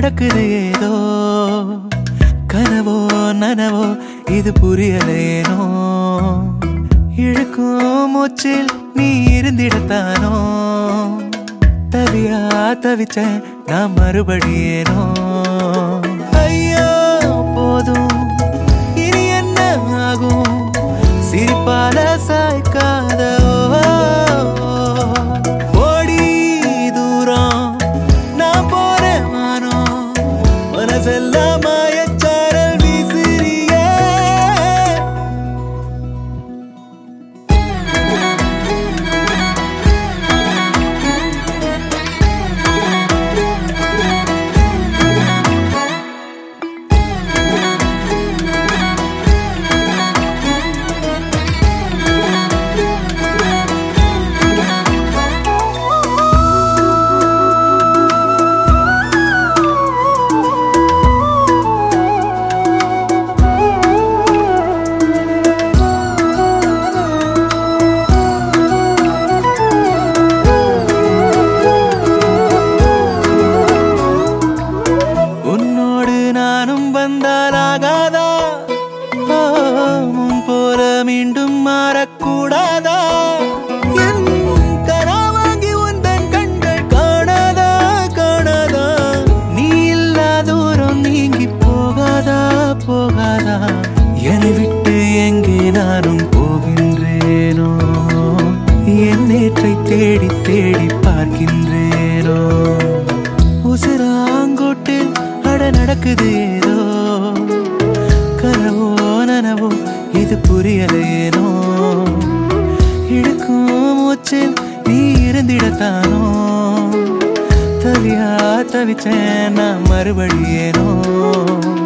நடக்குது ஏதோ கனவோ நனவோ இது புரியலேனோ இழுக்கும் மூச்சில் நீ இருந்திடத்தானோ தவியா தவிச்சேன் நான் மறுபடியேனோ ஐயோ போதும் இனி என்ன ஆகும் சிரிப்பால சாய்க்காத ஓடி தூரம் நான் போறேன் வானம் மனசெல்லாம் மாயச்சாரல் வீசுறியே உன்னோடு நானும் வந்தால் ஆகாதா ஓ, முன் போல மீண்டும் மாறக்கூடாதா என் கரா வாங்கி உந்தன் கண்கள் காணாதா காணாதா நீ இல்லா தூரம் நீங்கி போகாதா போகாதா என்னை விட்டு எங்கே நானும் போகின்றேனோ என் நேற்றை தேடி தேடி பார்க்கின்றேனோ உசிராங்கோட்டில் அட நடக்குது ஏதோ கனவோ நனவோ இது புரியலையேனோ இழுக்கும் மூச்சில் நீ இருந்திடத்தானோ தவியா தவிச்சேன் நான் மறுபடியேனோ